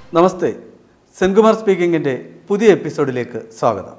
നമസ്തേ സെൻകുമാർ സ്പീക്കിങ്ങിൻ്റെ പുതിയ എപ്പിസോഡിലേക്ക് സ്വാഗതം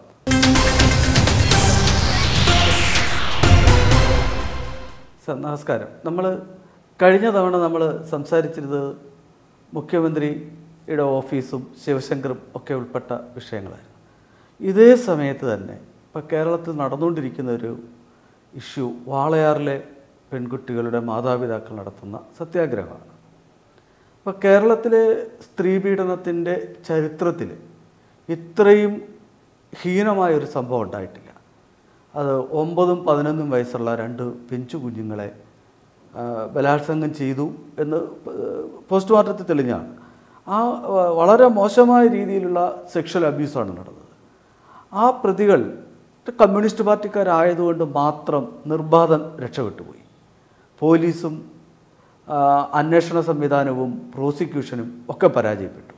സർ നമസ്കാരം നമ്മൾ കഴിഞ്ഞ തവണ നമ്മൾ സംസാരിച്ചിരുന്നത് മുഖ്യമന്ത്രിയുടെ ഓഫീസും ശിവശങ്കറും ഒക്കെ ഉൾപ്പെട്ട വിഷയങ്ങളായിരുന്നു ഇതേ സമയത്ത് തന്നെ ഇപ്പോൾ കേരളത്തിൽ നടന്നുകൊണ്ടിരിക്കുന്ന ഒരു ഇഷ്യൂ വാളയാറിലെ പെൺകുട്ടികളുടെ മാതാപിതാക്കൾ നടത്തുന്ന സത്യാഗ്രഹമാണ് അപ്പോൾ കേരളത്തിലെ സ്ത്രീപീഡനത്തിൻ്റെ ചരിത്രത്തിൽ ഇത്രയും ഹീനമായൊരു സംഭവം ഉണ്ടായിട്ടില്ല അത് ഒമ്പതും പതിനൊന്നും വയസ്സുള്ള രണ്ട് പിഞ്ചു കുഞ്ഞുങ്ങളെ ആ, ബലാത്സംഗം ചെയ്തു എന്ന് പോസ്റ്റ്മോർട്ടത്തിൽ തെളിഞ്ഞാണ് ആ ആ, വളരെ മോശമായ രീതിയിലുള്ള സെക്ഷൽ അബ്യൂസാണ് നടന്നത് ആ പ്രതികൾ കമ്മ്യൂണിസ്റ്റ് പാർട്ടിക്കാരായതുകൊണ്ട് മാത്രം നിർബാധം രക്ഷപ്പെട്ടു പോയി പോലീസും ആ, അന്വേഷണ സംവിധാനവും പ്രോസിക്യൂഷനും ഒക്കെ പരാജയപ്പെട്ടു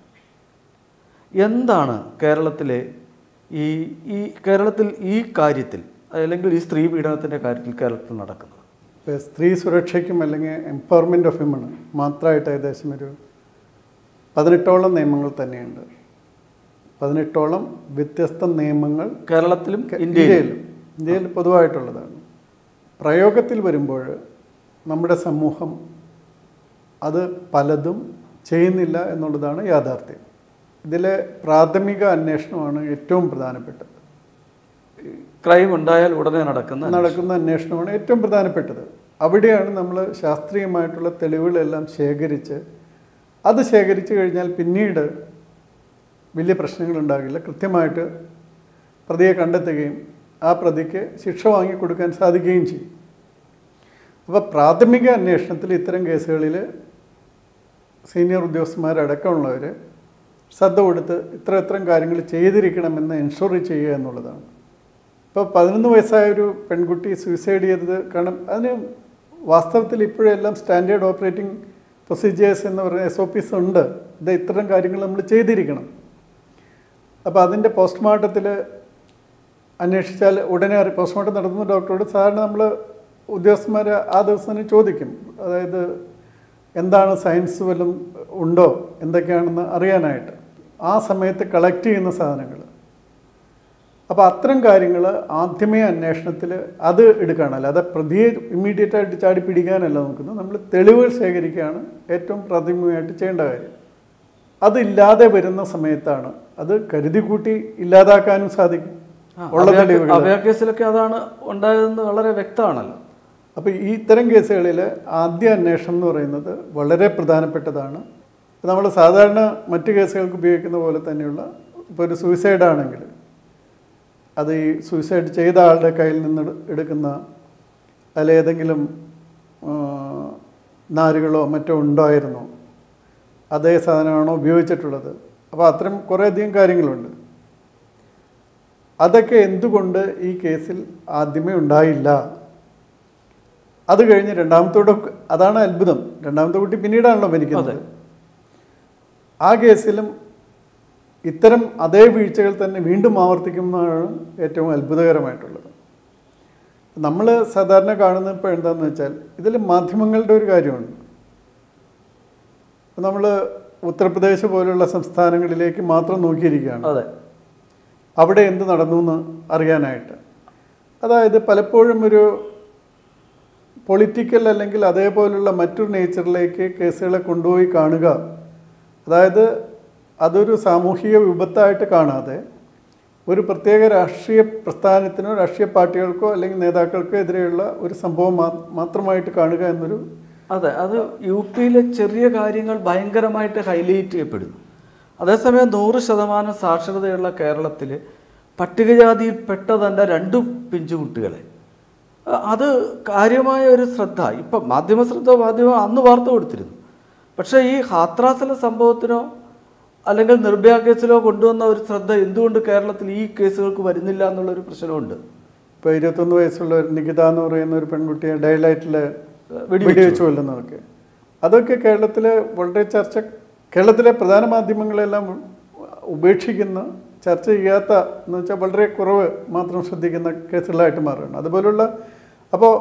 എന്താണ് കേരളത്തിലെ ഈ ഈ കേരളത്തിൽ ഈ കാര്യത്തിൽ അല്ലെങ്കിൽ ഈ സ്ത്രീ പീഡനത്തിൻ്റെ കാര്യത്തിൽ കേരളത്തിൽ നടക്കുന്നത് ഇപ്പോൾ സ്ത്രീ സുരക്ഷയ്ക്കും അല്ലെങ്കിൽ എംപവർമെൻറ്റ് ഓഫ് വിമൺ മാത്രമായിട്ട് ഏകദേശം ഒരു പതിനെട്ടോളം നിയമങ്ങൾ തന്നെയുണ്ട് പതിനെട്ടോളം വ്യത്യസ്ത നിയമങ്ങൾ കേരളത്തിലും ക- ഇന്ത്യയിലും ഇന്ത്യയിലും ഇന്ത്യയിൽ പൊതുവായിട്ടുള്ളതാണ് പ്രയോഗത്തിൽ വരുമ്പോൾ നമ്മുടെ സമൂഹം അത് പലതും ചെയ്യുന്നില്ല എന്നുള്ളതാണ് യാഥാർത്ഥ്യം ഇതിലെ പ്രാഥമിക അന്വേഷണമാണ് ഏറ്റവും പ്രധാനപ്പെട്ടത് ക്രൈം ഉണ്ടായാൽ ഉടനെ നടക്കുന്ന നടക്കുന്ന അന്വേഷണമാണ് ഏറ്റവും പ്രധാനപ്പെട്ടത് അവിടെയാണ് നമ്മൾ ശാസ്ത്രീയമായിട്ടുള്ള തെളിവുകളെല്ലാം ശേഖരിച്ച് അത് ശേഖരിച്ചു കഴിഞ്ഞാൽ പിന്നീട് വലിയ പ്രശ്നങ്ങളുണ്ടാകില്ല കൃത്യമായിട്ട് പ്രതിയെ കണ്ടെത്തുകയും ആ പ്രതിക്ക് ശിക്ഷ വാങ്ങിക്കൊടുക്കാൻ സാധിക്കുകയും ചെയ്യും അപ്പോൾ പ്രാഥമിക അന്വേഷണത്തിൽ ഇത്തരം കേസുകളിൽ സീനിയർ ഉദ്യോഗസ്ഥന്മാരടക്കമുള്ളവർ ശ്രദ്ധ കൊടുത്ത് ഇത്ര ഇത്തരം കാര്യങ്ങൾ ചെയ്തിരിക്കണമെന്ന് എൻഷുർ ചെയ്യുക എന്നുള്ളതാണ് ഇപ്പോൾ പതിനൊന്ന് വയസ്സായ ഒരു പെൺകുട്ടി സൂയിസൈഡ് ചെയ്തത് കാരണം അതിന് വാസ്തവത്തിൽ ഇപ്പോഴെല്ലാം സ്റ്റാൻഡേർഡ് ഓപ്പറേറ്റിംഗ് പ്രൊസീജിയേഴ്സ് എന്ന് പറയുന്ന എസ് ഒ പിസ് ഉണ്ട് ഇത് ഇത്തരം കാര്യങ്ങൾ നമ്മൾ ചെയ്തിരിക്കണം അപ്പോൾ അതിൻ്റെ പോസ്റ്റ്മോർട്ടത്തിൽ അന്വേഷിച്ചാൽ ഉടനെ അറി പോസ്റ്റ്മോർട്ടം നടത്തുന്ന ഡോക്ടറോട് സാധാരണ നമ്മൾ ഉദ്യോഗസ്ഥന്മാർ ആ ദിവസം തന്നെ ചോദിക്കും അതായത് എന്താണ് സയൻസ് വല്ലതും ഉണ്ടോ എന്തൊക്കെയാണെന്ന് അറിയാനായിട്ട് ആ സമയത്ത് കളക്ട് ചെയ്യുന്ന സാധനങ്ങൾ അപ്പോൾ അത്തരം കാര്യങ്ങൾ ആദ്യമേ അന്വേഷണത്തിൽ അത് എടുക്കുകയാണ് അല്ലാതെ പ്രതിയെ ഇമ്മീഡിയറ്റ് ആയിട്ട് ചാടി പിടിക്കാനല്ല നോക്കുന്നത് നമ്മൾ തെളിവുകൾ ശേഖരിക്കുകയാണ് ഏറ്റവും പ്രാഥമികമായിട്ട് ചെയ്യേണ്ട കാര്യം അതില്ലാതെ വരുന്ന സമയത്താണ് അത് കരുതി കൂട്ടി ഇല്ലാതാക്കാനും സാധിക്കും ഉള്ള തെളിവുകൾ അവയ കേസിലൊക്കെ അതാണ് ഉണ്ടായതെന്ന് വളരെ വ്യക്തമാണല്ലോ അപ്പോൾ ഈ ഇത്തരം കേസുകളിൽ ആദ്യ അന്വേഷണം എന്ന് പറയുന്നത് വളരെ പ്രധാനപ്പെട്ടതാണ് നമ്മൾ സാധാരണ മറ്റ് കേസുകൾക്ക് ഉപയോഗിക്കുന്ന പോലെ തന്നെയുള്ള ഇപ്പോൾ ഒരു സൂയിസൈഡ് ആണെങ്കിൽ അത് ഈ സൂയിസൈഡ് ചെയ്ത ആളുടെ കയ്യിൽ നിന്ന് എടു- എടുക്കുന്ന അതിലേതെങ്കിലും ആ, നാരുകളോ മറ്റോ ഉണ്ടായിരുന്നോ അതേ സാധനമാണോ ഉപയോഗിച്ചിട്ടുള്ളത് അപ്പോൾ അത്തരം കുറേയധികം കാര്യങ്ങളുണ്ട് അതൊക്കെ എന്തുകൊണ്ട് ഈ കേസിൽ ആദ്യമേ ഉണ്ടായില്ല അത് കഴിഞ്ഞ് രണ്ടാമത്തോടെ അതാണ് അത്ഭുതം രണ്ടാമത്തെ കുട്ടി പിന്നീടാണല്ലോ മരിക്കുന്നത് അതെ. ആ കേസിലും ഇത്തരം അതേ വീഴ്ചകൾ തന്നെ വീണ്ടും ആവർത്തിക്കുന്നതാണ് ഏറ്റവും അത്ഭുതകരമായിട്ടുള്ളത് നമ്മൾ സാധാരണ കാണുന്നത് ഇപ്പോൾ എന്താണെന്ന് വെച്ചാൽ ഇതിൽ മാധ്യമങ്ങളുടെ ഒരു കാര്യമുണ്ട് നമ്മൾ ഉത്തർപ്രദേശ് പോലുള്ള സംസ്ഥാനങ്ങളിലേക്ക് മാത്രം നോക്കിയിരിക്കുകയാണ് അതെ അവിടെ എന്ത് നടന്നു എന്ന് അറിയാനായിട്ട് അതായത് പലപ്പോഴും ഒരു പൊളിറ്റിക്കൽ അല്ലെങ്കിൽ അതേപോലുള്ള മറ്റൊരു നേച്ചറിലേക്ക് കേസുകളെ കൊണ്ടുപോയി കാണുക അതായത് അതൊരു സാമൂഹിക വിപത്തായിട്ട് കാണാതെ ഒരു പ്രത്യേക രാഷ്ട്രീയ പ്രസ്ഥാനത്തിനോ രാഷ്ട്രീയ പാർട്ടികൾക്കോ അല്ലെങ്കിൽ നേതാക്കൾക്കോ എതിരെയുള്ള ഒരു സംഭവം മാ- മാത്രമായിട്ട് കാണുക എന്നൊരു അതെ അത് യു പിയിലെ ചെറിയ കാര്യങ്ങൾ ഭയങ്കരമായിട്ട് ഹൈലൈറ്റ് ചെയ്യപ്പെടുന്നു അതേസമയം നൂറ് ശതമാനം സാക്ഷരതയുള്ള കേരളത്തിൽ പട്ടികജാതിയിൽപ്പെട്ട തന്നെ രണ്ട് പിഞ്ചു കുട്ടികളെ അ- അത് കാര്യമായ ഒരു ശ്രദ്ധ ഇപ്പം മാധ്യമ ശ്രദ്ധ മാധ്യമം അന്ന് വാർത്ത കൊടുത്തിരുന്നു പക്ഷേ ഈ ഹാത്രാസിലെ സംഭവത്തിനോ അല്ലെങ്കിൽ നിർഭയ കേസിലോ കൊണ്ടുവന്ന ഒരു ശ്രദ്ധ എന്തുകൊണ്ട് കേരളത്തിൽ ഈ കേസുകൾക്ക് വരുന്നില്ല എന്നുള്ളൊരു പ്രശ്നമുണ്ട് ഇപ്പോൾ ഇരുപത്തൊന്ന് വയസ്സുള്ള ഒരു നികിത എന്ന് പറയുന്ന ഒരു പെൺകുട്ടിയെ ഡയലൈറ്റിൽ വെടിവെച്ചു. വെടിവെച്ച് കൊല്ലുന്നതൊക്കെ അതൊക്കെ കേരളത്തിലെ വളരെ ചർച്ച കേരളത്തിലെ പ്രധാന മാധ്യമങ്ങളെല്ലാം ഉപേക്ഷിക്കുന്ന ചർച്ച ചെയ്യാത്ത എന്ന് വെച്ചാൽ വളരെ കുറവ് മാത്രം ശ്രദ്ധിക്കുന്ന കേസുകളായിട്ട് മാറുകയാണ് അതുപോലുള്ള അപ്പോൾ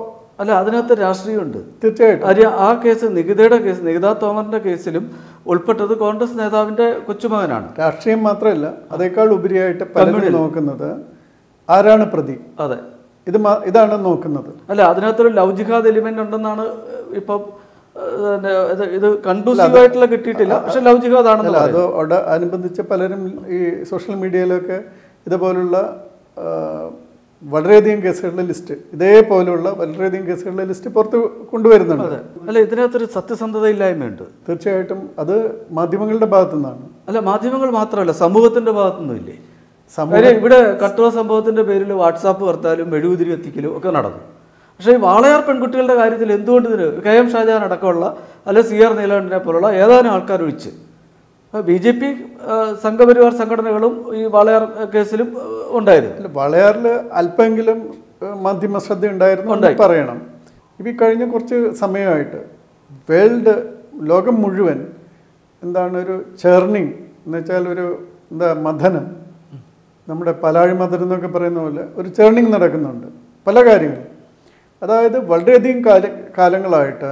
അല്ല അതിനകത്ത് രാഷ്ട്രീയമുണ്ട് തീർച്ചയായിട്ടും കാര്യം ആ കേസ് നികിതയുടെ കേസ് നികിത തോമറിന്റെ കേസിലും ഉൾപ്പെട്ടത് കോൺഗ്രസ് നേതാവിന്റെ കൊച്ചുമകനാണ് രാഷ്ട്രീയം മാത്രമല്ല അതേക്കാൾ ഉപരിയായിട്ട് പലരും നോക്കുന്നത് ആരാണ് പ്രതി അതെ ഇത് മാ- ഇതാണ് നോക്കുന്നത് അല്ല അതിനകത്തൊരു ലവ് ജിഹാദ് എലിമെന്റ് ഉണ്ടെന്നാണ് ഇപ്പം ഏഹ്, പിന്നെ ഇത് ഇത് കൺക്ലൂസീവ് ആയിട്ടുള്ള കിട്ടിയിട്ടില്ല പക്ഷെ ലവ് ജിഹാദ് ആണെന്ന് അല്ല അത് അവിടെ അനുബന്ധിച്ച് പലരും ഈ സോഷ്യൽ മീഡിയയിലൊക്കെ ഇതുപോലുള്ള ആ, വളരെയധികം കേസുകളുടെ ലിസ്റ്റ് ഇതേപോലുള്ള വളരെയധികം കേസുകളുടെ ലിസ്റ്റ് പുറത്ത് കൊണ്ടുവരുന്നുണ്ട് അതെ അല്ല ഇതിനകത്തൊരു സത്യസന്ധത ഇല്ലായ്മയുണ്ട് തീർച്ചയായിട്ടും അത് മാധ്യമങ്ങളുടെ ഭാഗത്തു നിന്നാണ് അല്ല മാധ്യമങ്ങൾ മാത്രമല്ല സമൂഹത്തിന്റെ ഭാഗത്തുനിന്നും ഇല്ലേ സമൂഹ കാര്യം ഇവിടെ കട്ടുവ സംഭവത്തിന്റെ പേരിൽ വാട്സാപ്പ് വർത്താലും മെഴുകുതിരി എത്തിക്കലും ഒക്കെ നടന്നു പക്ഷേ ഈ വാളയാർ പെൺകുട്ടികളുടെ കാര്യത്തിൽ എന്തുകൊണ്ട് ഇതിന് കെ എം ഷാജഹാൻ അടക്കമുള്ള അല്ലെ സി ആർ നീലകണ്ഠനെ പോലുള്ള ഏതാനും ആൾക്കാർ ഒഴിച്ച് ബി ജെ പി സംഘപരിവാർ സംഘടനകളും ഈ വാളയാർ കേസിലും ആ, ഉണ്ടായിരുന്നു അല്ല, വളയാറിൽ അല്പമെങ്കിലും ഏഹ്, മാധ്യമ ശ്രദ്ധ ഉണ്ടായിരുന്നു എന്ന് പറയണം ഇപ്പം ഈ കഴിഞ്ഞ കുറച്ച് സമയമായിട്ട് വേൾഡ് ലോകം മുഴുവൻ എന്താണ് ഒരു ചേർണിങ് എന്ന് വെച്ചാൽ ഒരു എന്താ മഥനം നമ്മുടെ പലാഴി മഥനം എന്നൊക്കെ പറയുന്ന പോലെ ഒരു ചേർണിങ് നടക്കുന്നുണ്ട് പല കാര്യങ്ങളും അതായത് വളരെയധികം കാല കാലങ്ങളായിട്ട്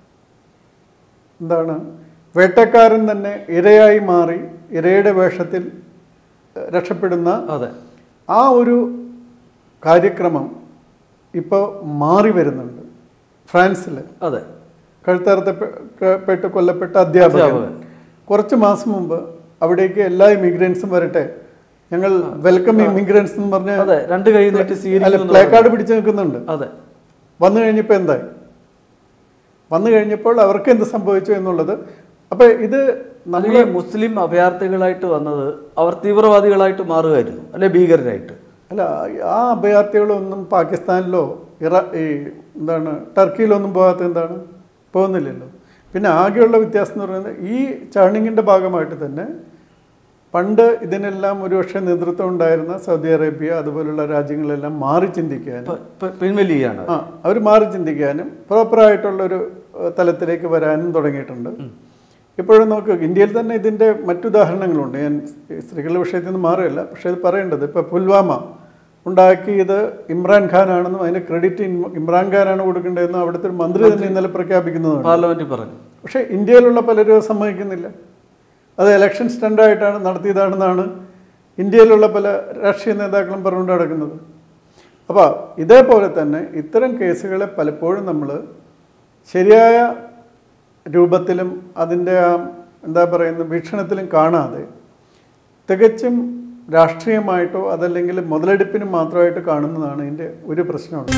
എന്താണ് വേട്ടക്കാരൻ തന്നെ ഇരയായി മാറി ഇരയുടെ വേഷത്തിൽ ഏഹ്, രക്ഷപ്പെടുന്ന അതെ ആ ഒരു കാര്യക്രമം ഇപ്പോൾ മാറി വരുന്നുണ്ട് ഫ്രാൻസിൽ അതെ കഴുത്തറുത്തപ്പെട്ട് കൊല്ലപ്പെട്ട അധ്യാപകൻ കുറച്ച് മാസം മുമ്പ് അവിടേക്ക് എല്ലാ ഇമിഗ്രൻസും വരട്ടെ ഞങ്ങൾ വെൽക്കം ഇമിഗ്രൻസ് എന്ന് പറഞ്ഞ് അതെ രണ്ട് കൈ നീട്ടി അല്ല സ്വീകരിക്കുന്നു പ്ലേ കാർഡ് പിടിച്ച് നിൽക്കുന്നുണ്ട് അതെ വന്നു കഴിഞ്ഞപ്പോൾ എന്തായി വന്നു കഴിഞ്ഞപ്പോൾ അവർക്ക് എന്ത് സംഭവിച്ചു എന്നുള്ളത് അപ്പൊ ഇത് നമ്മൾ ഈ മുസ്ലിം അഭയാർത്ഥികളായിട്ട് വന്നത് അവർ തീവ്രവാദികളായിട്ട് മാറുമായിരുന്നു അല്ലെ ഭീകരരായിട്ട് അല്ല ആ അഭയാർത്ഥികളൊന്നും പാകിസ്ഥാനിലോ ഇറ ഈ എന്താണ് ടർക്കിയിലോ ഒന്നും പോകാത്ത എന്താണ് പോകുന്നില്ലല്ലോ പിന്നെ ആകെയുള്ള വ്യത്യാസം എന്ന് പറയുന്നത് ഈ ചാണിങ്ങിൻ്റെ ഭാഗമായിട്ട് തന്നെ പണ്ട് ഇതിനെല്ലാം ഒരുപക്ഷെ നേതൃത്വം ഉണ്ടായിരുന്ന സൗദി അറേബ്യ അതുപോലുള്ള രാജ്യങ്ങളെല്ലാം മാറി ചിന്തിക്കാനും പ- പ- പിൻവലിയാണ് ആ അവർ മാറി ചിന്തിക്കാനും പ്രോപ്പറായിട്ടുള്ളൊരു ഏഹ്, തലത്തിലേക്ക് വരാനും തുടങ്ങിയിട്ടുണ്ട് ഇപ്പോഴും നോക്ക് ഇന്ത്യയിൽ തന്നെ ഇതിൻ്റെ മറ്റുദാഹരണങ്ങളുണ്ട് ഞാൻ സ്ത്രീകളുടെ വിഷയത്തിൽ നിന്ന് മാറുകയല്ല പക്ഷേ ഇത് പറയേണ്ടത് ഇപ്പോൾ പുൽവാമ ഉണ്ടാക്കിയത് ഇമ്രാൻ ഖാനാണെന്നും അതിൻ്റെ ക്രെഡിറ്റ് ഇമ്രാൻ ഖാനാണ് കൊടുക്കേണ്ടതെന്നും അവിടുത്തെ ഒരു മന്ത്രി തന്നെ ഇന്നലെ പ്രഖ്യാപിക്കുന്നതാണ് പാർലമെന്റിൽ പറഞ്ഞു പക്ഷേ ഇന്ത്യയിലുള്ള പലരും അത് സമ്മതിക്കുന്നില്ല അത് ഇലക്ഷൻ സ്റ്റണ്ടായിട്ടാണ് നടത്തിയതാണെന്നാണ് ഇന്ത്യയിലുള്ള പല രാഷ്ട്രീയ നേതാക്കളും പറഞ്ഞുകൊണ്ട് നടക്കുന്നത് അപ്പോൾ ഇതേപോലെ തന്നെ ഇത്തരം കേസുകളെ പലപ്പോഴും നമ്മൾ ശരിയായ രൂപത്തിലും അതിൻ്റെ ആ എന്താ പറയുന്ന വീക്ഷണത്തിലും കാണാതെ തികച്ചും രാഷ്ട്രീയമായിട്ടോ അതല്ലെങ്കിൽ മുതലെടുപ്പിനും മാത്രമായിട്ട് കാണുന്നതാണ് ഇതിൻ്റെ ഒരു പ്രശ്നമുള്ളത്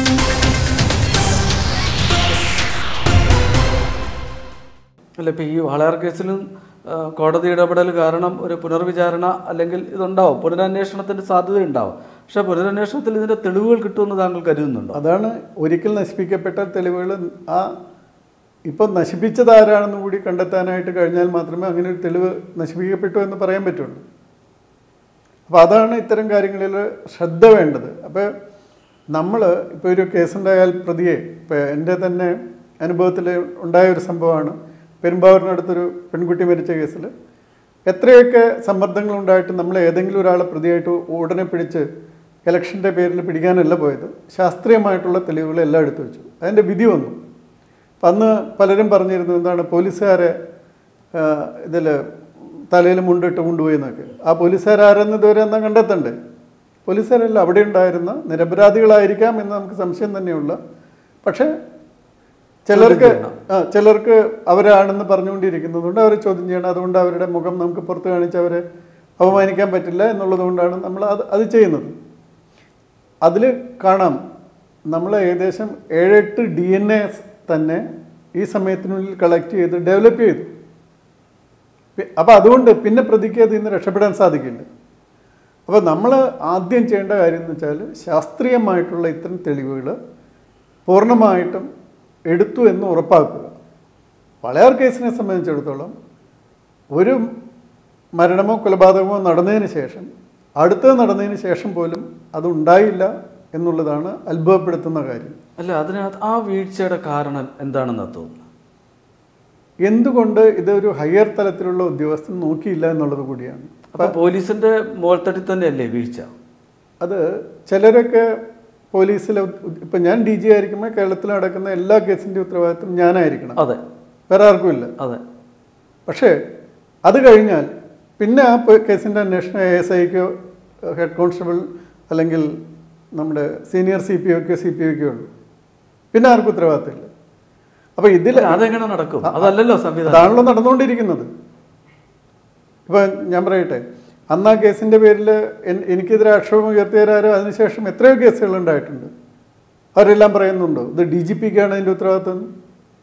അല്ല ഇപ്പം ഈ വാളയാർ കേസിലും ആ, കോടതി ഇടപെടൽ കാരണം ഒരു പുനർവിചാരണ അല്ലെങ്കിൽ ഇതുണ്ടാവും പുനരന്വേഷണത്തിന്റെ സാധ്യത ഉണ്ടാവും പക്ഷെ പുനരന്വേഷണത്തിൽ ഇതിന്റെ തെളിവുകൾ കിട്ടുമെന്ന് താങ്കൾ കരുതുന്നുണ്ടോ അതാണ് ഒരിക്കൽ നശിപ്പിക്കപ്പെട്ട തെളിവുകൾ ആ ഇപ്പം നശിപ്പിച്ചത് ആരാണെന്ന് കൂടി കണ്ടെത്താനായിട്ട് കഴിഞ്ഞാൽ മാത്രമേ അങ്ങനെ ഒരു തെളിവ് നശിപ്പിക്കപ്പെട്ടു എന്ന് പറയാൻ പറ്റുള്ളൂ അപ്പോൾ അതാണ് ഇത്തരം കാര്യങ്ങളിൽ ശ്രദ്ധ വേണ്ടത് അപ്പോൾ നമ്മൾ ഇപ്പോൾ ഒരു കേസുണ്ടായാൽ പ്രതിയെ ഇപ്പോൾ എൻ്റെ തന്നെ അനുഭവത്തിൽ ഉണ്ടായ ഒരു സംഭവമാണ് പെരുമ്പാവൂരിനടുത്തൊരു പെൺകുട്ടി മരിച്ച കേസിൽ എത്രയൊക്കെ സമ്മർദ്ദങ്ങളുണ്ടായിട്ട് നമ്മൾ ഏതെങ്കിലും ഒരാളെ പ്രതിയായിട്ട് ഉടനെ പിടിച്ച് ഇലക്ഷൻ്റെ പേരിൽ പിടിക്കാനല്ല പോയത് ശാസ്ത്രീയമായിട്ടുള്ള തെളിവുകൾ എല്ലാം എടുത്തു വെച്ചു അതിൻ്റെ വിധി വന്നു അപ്പം അന്ന് പലരും പറഞ്ഞിരുന്നു എന്താണ് പോലീസുകാരെ ഇതിൽ തലയിൽ മുണ്ടിട്ട് കൊണ്ടുപോയി എന്നൊക്കെ ആ പോലീസുകാരെന്ന് ഇതുവരെ എന്നാ കണ്ടെത്തണ്ടേ പോലീസുകാരല്ല അവിടെ ഉണ്ടായിരുന്ന നിരപരാധികളായിരിക്കാം എന്ന് നമുക്ക് സംശയം തന്നെയുള്ള പക്ഷേ ചിലർക്ക് ആ ചിലർക്ക് അവരാണെന്ന് പറഞ്ഞുകൊണ്ടിരിക്കുന്നതുകൊണ്ട് അവരെ ചോദ്യം ചെയ്യണം അതുകൊണ്ട് അവരുടെ മുഖം നമുക്ക് പുറത്ത് കാണിച്ച് അവരെ അപമാനിക്കാൻ പറ്റില്ല എന്നുള്ളത് കൊണ്ടാണ് നമ്മൾ അത് അത് ചെയ്യുന്നത് അതിൽ കാണാം നമ്മൾ ഏകദേശം ഏഴെട്ട് ഡി എൻ എ തന്നെ ഈ സമയത്തിനുള്ളിൽ കളക്ട് ചെയ്ത് ഡെവലപ്പ് ചെയ്തു അപ്പോൾ അതുകൊണ്ട് പിന്നെ പ്രതിക്ക് അതിൽ നിന്ന് രക്ഷപ്പെടാൻ സാധിക്കില്ല അപ്പോൾ നമ്മൾ ആദ്യം ചെയ്യേണ്ട കാര്യം എന്ന് വെച്ചാൽ ശാസ്ത്രീയമായിട്ടുള്ള ഇത്തരം തെളിവുകൾ പൂർണ്ണമായിട്ടും എടുത്തു എന്ന് ഉറപ്പാക്കുക വളയാർ കേസിനെ സംബന്ധിച്ചിടത്തോളം ഒരു മരണമോ കൊലപാതകമോ നടന്നതിന് ശേഷം അടുത്തത് നടന്നതിന് ശേഷം പോലും അത് ഉണ്ടായില്ല എന്നുള്ളതാണ് അത്ഭുതപ്പെടുത്തുന്ന കാര്യം അല്ല അതിനകത്ത് ആ വീഴ്ചയുടെ കാരണം എന്താണെന്നാ തോന്നുന്നു എന്തുകൊണ്ട് ഇതൊരു ഹയർ തലത്തിലുള്ള ഉദ്യോഗസ്ഥൻ നോക്കിയില്ല എന്നുള്ളത് കൂടിയാണ് അപ്പൊ പോലീസിന്റെ മോൾത്തട്ടി തന്നെയല്ലേ വീഴ്ച അത് ചിലരൊക്കെ പോലീസിലെ ഇപ്പം ഞാൻ ഡി ജി ആയിരിക്കുമ്പോൾ കേരളത്തിൽ നടക്കുന്ന എല്ലാ കേസിൻ്റെ ഉത്തരവാദിത്വം ഞാനായിരിക്കണം അതെ വേറെ ആർക്കും ഇല്ല അതെ പക്ഷേ അത് കഴിഞ്ഞാൽ പിന്നെ ആ പ- കേസിൻ്റെ അന്വേഷണം എ എസ് ഐക്കോ ഹെഡ് കോൺസ്റ്റബിൾ അല്ലെങ്കിൽ നമ്മുടെ സീനിയർ സി പി ഒക്കോ സി പി ഒക്കോ ഉള്ളൂ പിന്നെ ആർക്കും ഉത്തരവാദിത്തമില്ല അപ്പോൾ ഇതിൽ അതെങ്ങനെ നടക്കും അതല്ലല്ലോ സംവിധാനം അതാണല്ലോ നടന്നുകൊണ്ടിരിക്കുന്നത് ഇപ്പം ഞാൻ പറയട്ടെ അന്ന് ആ കേസിൻ്റെ പേരിൽ എൻ- എനിക്കെതിരെ ആക്ഷേപം ഉയർത്തിയവരാരോ അതിനുശേഷം എത്രയോ കേസുകൾ ഉണ്ടായിട്ടുണ്ട് അവരെല്ലാം പറയുന്നുണ്ടോ ഇത് ഡി ജി പിക്കാണ് അതിൻ്റെ ഉത്തരവാദിത്വം എന്ന്?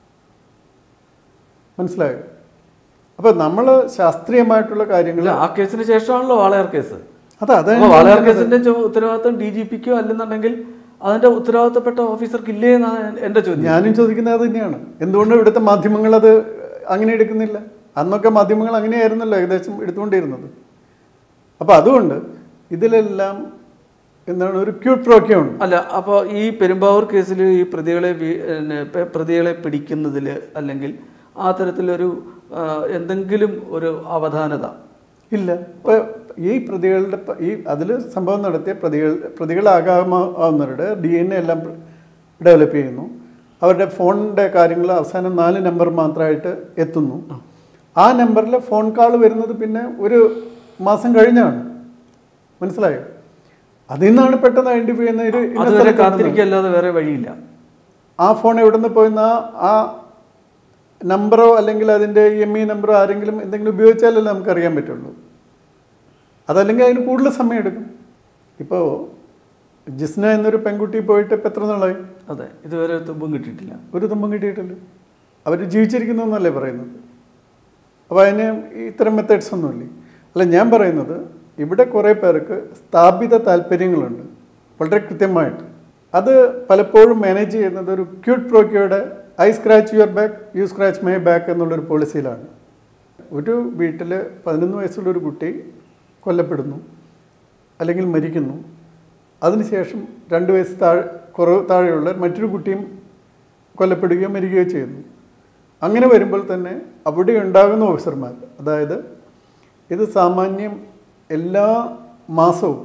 മനസ്സിലായോ അപ്പം നമ്മൾ ശാസ്ത്രീയമായിട്ടുള്ള കാര്യങ്ങൾ ഇല്ല, ആ കേസിന് ശേഷമാണല്ലോ വാളയാർ കേസ് അതാ അതാ അപ്പൊ ഞാൻ വാളയാർ പറഞ്ഞത്. കേസിന്റെ ചു- ഉത്തരവാദിത്വം ഡി ജി പിക്കോ അല്ലെന്നുണ്ടെങ്കിൽ അതിന്റെ ഉത്തരവാദിത്തപ്പെട്ട ഓഫീസർക്ക് ഇല്ലേ എന്നാണ് എന്റെ ചോദ്യം ഞാനും ചോദിക്കുന്നത് അത് തന്നെയാണ് എന്തുകൊണ്ട് ഇവിടുത്തെ മാധ്യമങ്ങൾ അത് അങ്ങനെ എടുക്കുന്നില്ല അന്നൊക്കെ മാധ്യമങ്ങൾ അങ്ങനെയായിരുന്നല്ലോ ഏകദേശം എടുത്തുകൊണ്ടിരുന്നത് അപ്പോൾ അതുകൊണ്ട് ഇതിലെല്ലാം എന്താണ് ഒരു ക്യൂട്ട് പ്രോക്കെ ഉണ്ട് അല്ല അപ്പോൾ ഈ പെരുമ്പാവൂർ കേസിൽ ഈ പ്രതികളെ വി- പിന്നെ പെ- പ്രതികളെ പിടിക്കുന്നതിൽ അല്ലെങ്കിൽ ആ തരത്തിലൊരു ആ, എന്തെങ്കിലും ഒരു അവധാനത ഇല്ല ഇപ്പൊ ഈ പ്രതികളുടെ പ- ഈ അതിൽ സംഭവം നടത്തിയ പ്രതികൾ പ്രതികളാകാമാവുന്നവരുടെ ഡി എൻ എ എല്ലാം ഡെവലപ്പ് ചെയ്യുന്നു അവരുടെ ഫോണിൻ്റെ കാര്യങ്ങൾ അവസാനം നാല് നമ്പർ മാത്രമായിട്ട് എത്തുന്നു ആ നമ്പറിൽ ഫോൺ കാൾ വരുന്നത് പിന്നെ ഒരു മാസം കഴിഞ്ഞാണ് മനസ്സിലായോ അതിൽ നിന്നാണ് പെട്ടെന്ന് ഐഡന്റിഫൈ ചെയ്യുന്ന ഒരു ഇന്ന അതുവരെ സ്ഥലത്ത് ഉണ്ടെന്ന്. കാത്തിരിക്കല്ലാതെ വേറെ വഴിയില്ല ആ ഫോൺ എവിടെ നിന്ന് പോയെന്ന് ആ ആ നമ്പറോ അല്ലെങ്കിൽ അതിൻ്റെ ഇ എം ഇ നമ്പറോ ആരെങ്കിലും എന്തെങ്കിലും ഉപയോഗിച്ചാലല്ലേ നമുക്ക് അറിയാൻ പറ്റുള്ളൂ അതല്ലെങ്കിൽ അതിന് കൂടുതൽ സമയം എടുക്കും ഇപ്പോൾ ജിസ്ന എന്നൊരു പെൺകുട്ടി പോയിട്ട് ഇപ്പം എത്ര നാളായി അതെ ഇതുവരെ തുമ്പും കിട്ടിയിട്ടില്ല ഒരു തുമ്പം കിട്ടിയിട്ടില്ല അവർ ജീവിച്ചിരിക്കുന്നു എന്നല്ലേ പറയുന്നത് അപ്പോൾ അതിന് ഇത്തരം മെത്തേഡ്സ് ഒന്നുമില്ലേ അല്ല ഞാൻ പറയുന്നത് ഇവിടെ കുറേ പേർക്ക് സ്ഥാപിത താല്പര്യങ്ങളുണ്ട് വളരെ കൃത്യമായിട്ട് അത് പലപ്പോഴും മാനേജ് ചെയ്യുന്നത് ഒരു ക്യൂട്ട് പ്രോക്കിയോടെ I scratch your back you scratch my back എന്നുള്ളൊരു പോളിസിയിലാണ് ഒരു വീട്ടിൽ പതിനൊന്ന് വയസ്സുള്ള ഒരു കുട്ടി കൊല്ലപ്പെടുന്നു അല്ലെങ്കിൽ മരിക്കുന്നു അതിനുശേഷം രണ്ട് വയസ്സ് താഴെ കുറവ് താഴെയുള്ള മറ്റൊരു കുട്ടിയും കൊല്ലപ്പെടുകയോ മരിക്കുകയോ ചെയ്യുന്നു അങ്ങനെ വരുമ്പോൾ തന്നെ അവിടെ ഉണ്ടാകുന്ന ഓഫീസർമാർ അതായത് ഇത് സാമാന്യം എല്ലാ മാസവും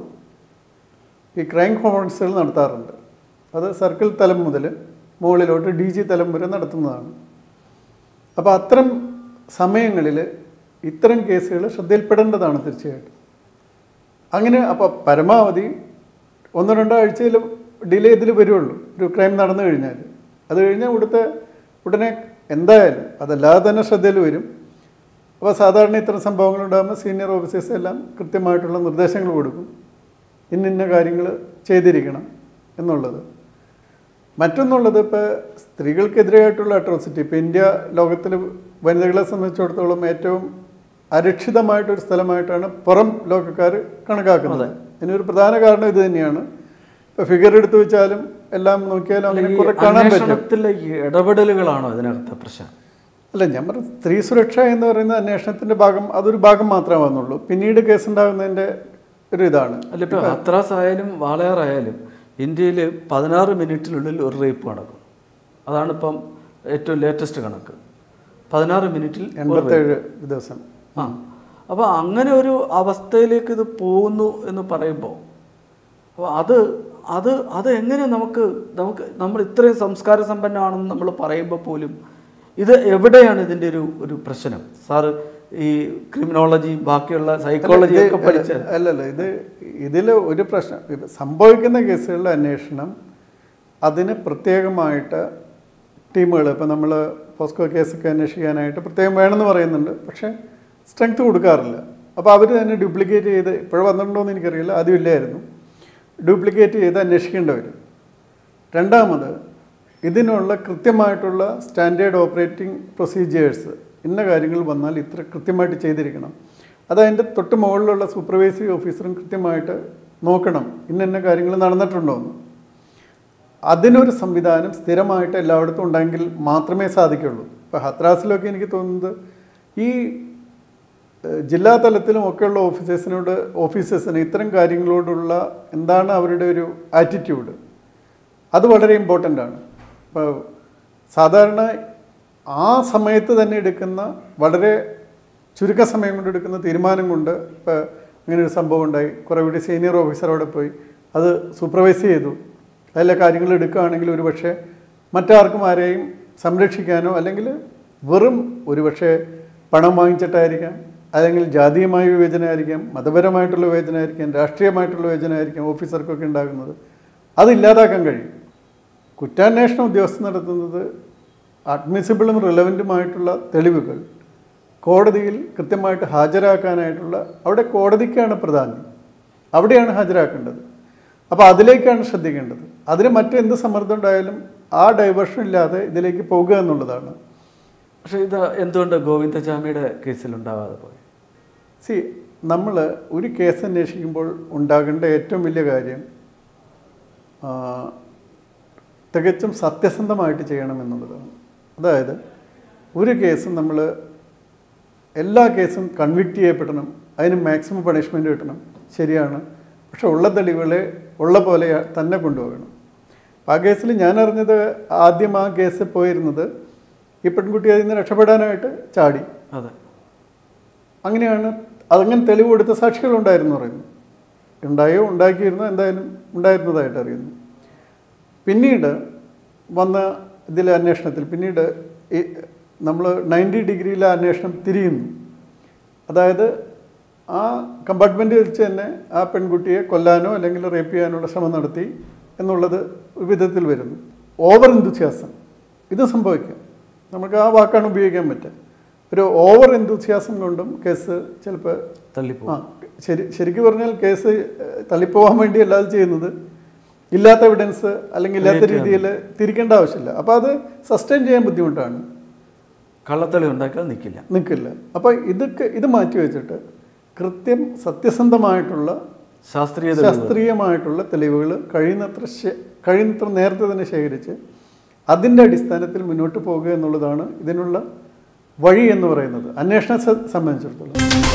ഈ ക്രൈം കോൺഫറൻസുകൾ നടത്താറുണ്ട് അത് സർക്കിൾ തലം മുതൽ മുകളിലോട്ട് ഡി ജി തലം വരെ നടത്തുന്നതാണ് അപ്പോൾ അത്തരം സമയങ്ങളിൽ ഇത്തരം കേസുകൾ ശ്രദ്ധയിൽപ്പെടേണ്ടതാണ് തീർച്ചയായിട്ടും അങ്ങനെ അപ്പോൾ പരമാവധി ഒന്നോ രണ്ടോ ആഴ്ചയിൽ ഡിലേ ഇതിൽ വരുള്ളൂ ഒരു ക്രൈം നടന്നു കഴിഞ്ഞാൽ അത് കഴിഞ്ഞാൽ ഇവിടുത്തെ ഉടനെ എന്തായാലും അതല്ലാതെ തന്നെ ശ്രദ്ധയിൽ വരും അപ്പോൾ സാധാരണ ഇത്തരം സംഭവങ്ങൾ ഉണ്ടാകുമ്പോൾ സീനിയർ ഓഫീസേഴ്സ് എല്ലാം കൃത്യമായിട്ടുള്ള നിർദ്ദേശങ്ങൾ കൊടുക്കും ഇന്ന ഇന്ന കാര്യങ്ങൾ ചെയ്തിരിക്കണം എന്നുള്ളത് മറ്റൊന്നുള്ളത് ഇപ്പോൾ സ്ത്രീകൾക്കെതിരെയായിട്ടുള്ള അട്രോസിറ്റി ഇപ്പോൾ ഇന്ത്യ ലോകത്തിൽ വനിതകളെ സംബന്ധിച്ചിടത്തോളം ഏറ്റവും അരക്ഷിതമായിട്ടൊരു സ്ഥലമായിട്ടാണ് പുറം ലോകക്കാർ കണക്കാക്കുന്നത് ഇതിനൊരു പ്രധാന കാരണം ഇത് തന്നെയാണ് ഇപ്പോൾ ഫിഗർ എടുത്തു വെച്ചാലും എല്ലാം നോക്കിയാലും അങ്ങനെ ഈ കുറെ കാണാൻ പറ്റും അന്വേഷണത്തിലെ ഈ ഇടപെടലുകളാണോ ഇതിനകത്തെ പ്രശ്നം അല്ല ഞാൻ പറഞ്ഞു സ്ത്രീ സുരക്ഷ എന്ന് പറയുന്ന അന്വേഷണത്തിന്റെ ഭാഗം അതൊരു ഭാഗം മാത്രമാകുന്നുള്ളൂ പിന്നീട് കേസുണ്ടാകുന്നതിന്റെ ഒരു ഇതാണ് അല്ല ഇപ്പോൾ ഹത്രാസ് ആയാലും വാളയാറായാലും ഇന്ത്യയിൽ പതിനാറ് മിനിറ്റിനുള്ളിൽ ഒരു റേപ്പ് നടക്കും അതാണ് ഇപ്പം ഏറ്റവും ലേറ്റസ്റ്റ് കണക്ക് പതിനാറ് മിനിറ്റിൽ ഒരു rape. എൺപത്തേഴ് ദിവസം ആ അപ്പോൾ അങ്ങനെ ഒരു അവസ്ഥയിലേക്ക് ഇത് പോകുന്നു എന്ന് പറയുമ്പോൾ അപ്പോൾ അത് അത് അത് എങ്ങനെ നമുക്ക് നമുക്ക് നമ്മൾ ഇത്രയും സംസ്കാര സമ്പന്നമാണെന്ന് നമ്മൾ പറയുമ്പോൾ പോലും ഇത് എവിടെയാണ് ഇതിൻ്റെ ഒരു ഒരു പ്രശ്നം സാറ് ഈ ക്രിമിനോളജി ബാക്കിയുള്ള സൈക്കോളജി ഒക്കെ പഠിച്ച അല്ലല്ല ഇത് ഇതിൽ ഒരു പ്രശ്നം ഇത് സംഭവിക്കുന്ന കേസുകളുടെ അന്വേഷണം അതിന് പ്രത്യേകമായിട്ട് ടീമുകൾ ഇപ്പം നമ്മൾ പോസ്കോ കേസൊക്കെ അന്വേഷിക്കാനായിട്ട് പ്രത്യേകം വേണമെന്ന് പറയുന്നുണ്ട് പക്ഷേ സ്ട്രെങ്ത് കൊടുക്കാറില്ല അപ്പോൾ അവർ തന്നെ ഡ്യൂപ്ലിക്കേറ്റ് ചെയ്ത് ഇപ്പോഴും വന്നിട്ടുണ്ടോ എന്ന് എനിക്കറിയില്ല ആദ്യം ഇല്ലായിരുന്നു ഡ്യൂപ്ലിക്കേറ്റ് ചെയ്ത് അന്വേഷിക്കേണ്ടി വരും രണ്ടാമത് ഇതിനുള്ള കൃത്യമായിട്ടുള്ള സ്റ്റാൻഡേർഡ് ഓപ്പറേറ്റിംഗ് പ്രൊസീജിയേഴ്സ് ഇന്ന കാര്യങ്ങൾ വന്നാൽ ഇത്ര കൃത്യമായിട്ട് ചെയ്തിരിക്കണം അത് അതിൻ്റെ തൊട്ട് മുകളിലുള്ള സൂപ്പർവൈസറി ഓഫീസറും കൃത്യമായിട്ട് നോക്കണം ഇന്ന ഇന്ന കാര്യങ്ങൾ നടന്നിട്ടുണ്ടോ എന്ന് അതിനൊരു സംവിധാനം സ്ഥിരമായിട്ട് എല്ലായിടത്തും ഉണ്ടെങ്കിൽ മാത്രമേ സാധിക്കുള്ളൂ ഇപ്പോൾ ഹത്രാസിലൊക്കെ എനിക്ക് തോന്നുന്നത് ഈ ഏഹ്, ജില്ലാ തലത്തിലും ഒക്കെയുള്ള ഓഫീസേഴ്സിനോട് ഓഫീസേഴ്സിന് ഇത്തരം കാര്യങ്ങളോടുള്ള എന്താണ് അവരുടെ ഒരു ആറ്റിറ്റ്യൂഡ് അത് വളരെ ഇമ്പോർട്ടൻ്റ് ആണ് ഇപ്പോൾ സാധാരണ ആ സമയത്ത് തന്നെ എടുക്കുന്ന വളരെ ചുരുക്ക സമയം കൊണ്ട് എടുക്കുന്ന തീരുമാനം കൊണ്ട് ഇപ്പോൾ അങ്ങനെ ഒരു സംഭവം ഉണ്ടായി കുറേ കൂടി സീനിയർ ഓഫീസർ അവിടെ പോയി അത് സൂപ്പർവൈസ് ചെയ്തു അതിലെ കാര്യങ്ങൾ എടുക്കുകയാണെങ്കിൽ ഒരു പക്ഷേ മറ്റാർക്കും ആരെയും സംരക്ഷിക്കാനോ അല്ലെങ്കിൽ വെറും ഒരു പക്ഷേ പണം വാങ്ങിച്ചിട്ടായിരിക്കാം അല്ലെങ്കിൽ ജാതീയമായ വിവേചനമായിരിക്കാം മതപരമായിട്ടുള്ള വിവേചനമായിരിക്കാം രാഷ്ട്രീയമായിട്ടുള്ള വിവേചനമായിരിക്കാം ഓഫീസർക്കൊക്കെ ഉണ്ടാകുന്നത് അത് ഇല്ലാതാക്കാൻ കഴിയും കുറ്റാന്വേഷണ ഉദ്യോഗസ്ഥർ നടത്തുന്നത് അഡ്മിസിബിളും റിലവൻറ്റുമായിട്ടുള്ള തെളിവുകൾ കോടതിയിൽ കൃത്യമായിട്ട് ഹാജരാക്കാനായിട്ടുള്ള അവിടെ കോടതിക്കാണ് പ്രധാനം അവിടെയാണ് ഹാജരാക്കേണ്ടത് അപ്പോൾ അതിലേക്കാണ് ശ്രദ്ധിക്കേണ്ടത് അതിന് മറ്റെന്ത് സമ്മർദ്ദം ഉണ്ടായാലും ആ ഡൈവേർഷൻ ഇല്ലാതെ ഇതിലേക്ക് പോകുക എന്നുള്ളതാണ് പക്ഷേ ഇത് എന്തുകൊണ്ട് ഗോവിന്ദചാമിയുടെ കേസിൽ ഉണ്ടാവാതെ പോയി സി നമ്മൾ ഒരു കേസ് അന്വേഷിക്കുമ്പോൾ ഉണ്ടാകേണ്ട ഏറ്റവും വലിയ കാര്യം ആ, തികച്ചും സത്യസന്ധമായിട്ട് ചെയ്യണമെന്നുള്ളതാണ് അതായത് ഒരു കേസും നമ്മൾ എല്ലാ കേസും കൺവിക്റ്റ് ചെയ്യപ്പെടണം അതിന് മാക്സിമം പണിഷ്മെൻറ്റ് കിട്ടണം ശരിയാണ് പക്ഷെ ഉള്ള തെളിവുകളെ ഉള്ള പോലെ തന്നെ കൊണ്ടുപോകണം ആ കേസിൽ ഞാൻ അറിഞ്ഞത് ആദ്യം ആ കേസ് പോയിരുന്നത് ഈ പെൺകുട്ടി അതിൽ നിന്ന് രക്ഷപ്പെടാനായിട്ട് ചാടി അതെ അങ്ങനെയാണ് അതങ്ങനെ തെളിവ് കൊടുത്ത സാക്ഷികളുണ്ടായിരുന്നു പറയുന്നു ഉണ്ടായോ ഉണ്ടാക്കിയിരുന്നോ എന്തായാലും ഉണ്ടായിരുന്നതായിട്ട് അറിയുന്നു പിന്നീട് വന്ന ഇതിലെ അന്വേഷണത്തിൽ പിന്നീട് ഈ നമ്മൾ നയൻറ്റി ഡിഗ്രിയിലെ അന്വേഷണം തിരിയുന്നു അതായത് ആ കമ്പാർട്ട്മെൻറ്റിൽ വെച്ച് തന്നെ ആ പെൺകുട്ടിയെ കൊല്ലാനോ അല്ലെങ്കിൽ റേപ്പ് ചെയ്യാനുള്ള ശ്രമം നടത്തി എന്നുള്ളത് ഒരു വിധത്തിൽ വരുന്നു ഓവർ എന്തുച്യാസം ഇത് സംഭവിക്കാം നമുക്ക് ആ വാക്കാണ് ഉപയോഗിക്കാൻ പറ്റുക ഒരു ഓവർ എന്തുച്യാസം കൊണ്ടും കേസ് ചിലപ്പോൾ തള്ളിപ്പോ ആ ശരി ശരിക്കും പറഞ്ഞാൽ കേസ് ഏഹ്, തള്ളിപ്പോവാൻ വേണ്ടി അല്ലാതെ ചെയ്യുന്നത് ഇല്ലാത്ത എവിഡൻസ് അല്ലെങ്കിൽ ഇല്ലാത്ത രീതിയിൽ തിരിക്കേണ്ട ആവശ്യമില്ല അപ്പോൾ അത് സസ്റ്റെയിൻ ചെയ്യാൻ ബുദ്ധിമുട്ടാണ് കള്ളത്തളി ഉണ്ടാക്കിയാൽ നിൽക്കില്ല നിൽക്കില്ല അപ്പോൾ ഇതൊക്കെ ഇത് മാറ്റി വെച്ചിട്ട് കൃത്യം സത്യസന്ധമായിട്ടുള്ള ശാസ്ത്രീയത ശാസ്ത്രീയമായിട്ടുള്ള തെളിവുകൾ കഴിയുന്നത്ര ശേ- കഴിയുന്നത്ര നേരത്തെ തന്നെ ശേഖരിച്ച് അതിൻ്റെ അടിസ്ഥാനത്തിൽ മുന്നോട്ട് പോകുക എന്നുള്ളതാണ് ഇതിനുള്ള വഴി എന്ന് പറയുന്നത് അന്വേഷണത്തെ സംബന്ധിച്ചിടത്തോളം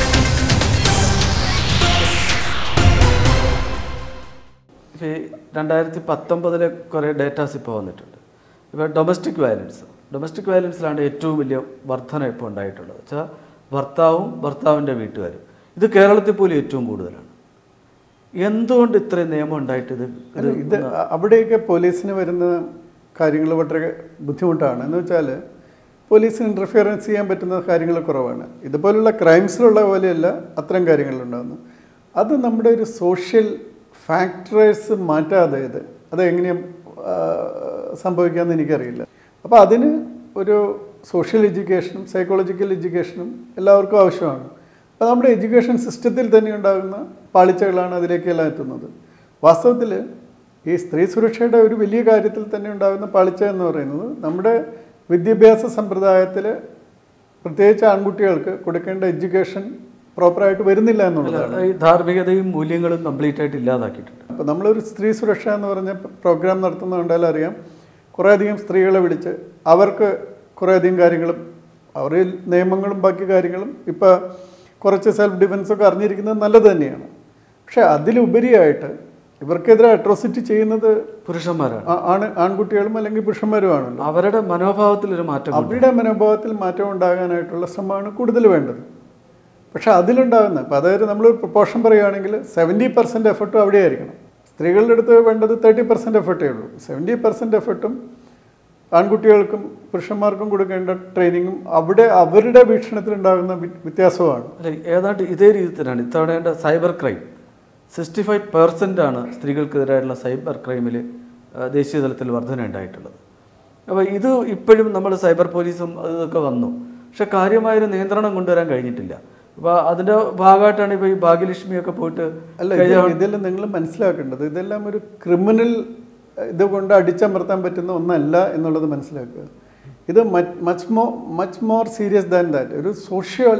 ഇപ്പൊ ഈ രണ്ടായിരത്തി പത്തൊമ്പതിലെ കുറേ ഡേറ്റാസ് ഇപ്പോൾ വന്നിട്ടുണ്ട് ഇപ്പോൾ ഡൊമസ്റ്റിക് വയലൻസ് ഡൊമസ്റ്റിക് വയലൻസിലാണ് ഏറ്റവും വലിയ വർധന ഇപ്പോൾ ഉണ്ടായിട്ടുള്ളത് വെച്ചാൽ ഭർത്താവും ഭർത്താവിൻ്റെ വീട്ടുകാരും ഇത് കേരളത്തിൽ പോലും ഏറ്റവും കൂടുതലാണ് എന്തുകൊണ്ട് ഇത്രയും നിയമം ഉണ്ടായിട്ട് ഇത് അല്ല, ഇത് അ- അവിടെയൊക്കെ പോലീസിന് വരുന്ന കാര്യങ്ങൾ വളരെ ബുദ്ധിമുട്ടാണ് എന്ന് വെച്ചാൽ പോലീസിന് ഇൻ്റർഫിയറൻസ് ചെയ്യാൻ പറ്റുന്ന കാര്യങ്ങൾ കുറവാണ് ഇതുപോലുള്ള ക്രൈംസിലുള്ള പോലെയല്ല അത്തരം കാര്യങ്ങളുണ്ടാകുന്നു അത് നമ്മുടെ ഒരു സോഷ്യൽ ഫാക്ടേഴ്സ് മാറ്റാതെ ഇത് അത് എങ്ങനെയാണ് സംഭവിക്കാമെന്ന് എനിക്കറിയില്ല അപ്പോൾ അതിന് ഒരു സോഷ്യൽ എഡ്യൂക്കേഷനും സൈക്കോളജിക്കൽ എഡ്യൂക്കേഷനും എല്ലാവർക്കും ആവശ്യമാണ് അപ്പോൾ നമ്മുടെ എഡ്യൂക്കേഷൻ സിസ്റ്റത്തിൽ തന്നെ ഉണ്ടാകുന്ന പാളിച്ചകളാണ് അതിലേക്കെല്ലാം എത്തുന്നത് വാസ്തവത്തിൽ ഈ സ്ത്രീ സുരക്ഷയുടെ ഒരു വലിയ കാര്യത്തിൽ തന്നെ ഉണ്ടാകുന്ന പാളിച്ച എന്ന് പറയുന്നത് നമ്മുടെ വിദ്യാഭ്യാസ സമ്പ്രദായത്തിൽ പ്രത്യേകിച്ച് ആൺകുട്ടികൾക്ക് കൊടുക്കേണ്ട എഡ്യൂക്കേഷൻ പ്രോപ്പറായിട്ട് വരുന്നില്ല എന്നുള്ളതാണ് ഈ ധാർമ്മികതയും മൂല്യങ്ങളും കംപ്ലീറ്റ് ആയിട്ട് ഇല്ലാതാക്കിയിട്ടുണ്ട് അപ്പോൾ നമ്മളൊരു സ്ത്രീ സുരക്ഷ എന്ന് പറഞ്ഞ പ്രോഗ്രാം നടത്തുന്നത് കണ്ടാൽ അറിയാം കുറേയധികം സ്ത്രീകളെ വിളിച്ച് അവർക്ക് കുറേയധികം കാര്യങ്ങളും അവരിൽ നിയമങ്ങളും ബാക്കി കാര്യങ്ങളും ഇപ്പോൾ കുറച്ച് സെൽഫ് ഡിഫൻസൊക്കെ അറിഞ്ഞിരിക്കുന്നത് നല്ലത് തന്നെയാണ് പക്ഷേ അതിലുപരിയായിട്ട് ഇവർക്കെതിരെ അട്രോസിറ്റി ചെയ്യുന്നത് പുരുഷന്മാരാണ് ആ- ആണ് ആൺകുട്ടികളും അല്ലെങ്കിൽ പുരുഷന്മാരുമാണല്ലോ അവരുടെ മനോഭാവത്തിൽ ഒരു മാറ്റം കൊണ്ട് അവരുടെ മനോഭാവത്തിൽ മാറ്റം ഉണ്ടാകാനായിട്ടുള്ള ശ്രമമാണ് കൂടുതൽ വേണ്ടത് പക്ഷെ അതിലുണ്ടാകുന്ന ഇപ്പം അതായത് നമ്മൾ പ്രൊപ്പോർഷൻ പറയുകയാണെങ്കിൽ സെവൻറ്റി പെർസെൻറ്റ് എഫർട്ടും അവിടെ ആയിരിക്കണം സ്ത്രീകളുടെ അടുത്ത് വേണ്ടത് തേർട്ടി പെർസെൻറ്റ് എഫർട്ടേ ഉള്ളൂ സെവൻറ്റി പെർസെൻറ്റ് എഫർട്ടും ആൺകുട്ടികൾക്കും പുരുഷന്മാർക്കും കൊടുക്കേണ്ട ട്രെയിനിങ്ങും അവിടെ അവരുടെ വീക്ഷണത്തിലുണ്ടാകുന്ന വി- വ്യത്യാസമാണ് അല്ല ഏതാണ്ട് ഇതേ രീതി തന്നെയാണ് ഇത്തവണ cyber crime sixty five percent ആണ് സ്ത്രീകൾക്കെതിരായിട്ടുള്ള സൈബർ ക്രൈമിൽ ദേശീയ തലത്തിൽ വർധന ഉണ്ടായിട്ടുള്ളത് അപ്പോൾ ഇത് ഇപ്പോഴും നമ്മൾ സൈബർ പോലീസും അതൊക്കെ വന്നു പക്ഷെ കാര്യമായൊരു നിയന്ത്രണം കൊണ്ടുവരാൻ കഴിഞ്ഞിട്ടില്ല അപ്പോൾ അതിൻ്റെ ഭാഗമായിട്ടാണ് ഇപ്പോൾ ഈ ഭാഗ്യലക്ഷ്മിയൊക്കെ പോയിട്ട് അല്ല ഇത് ഇതെല്ലാം നിങ്ങൾ മനസ്സിലാക്കേണ്ടത് ഇതെല്ലാം ഒരു ക്രിമിനൽ ഇതുകൊണ്ട് അടിച്ചമർത്താൻ പറ്റുന്ന ഒന്നല്ല എന്നുള്ളത് മനസ്സിലാക്കുക ഇത് much more much more serious than that ഒരു സോഷ്യൽ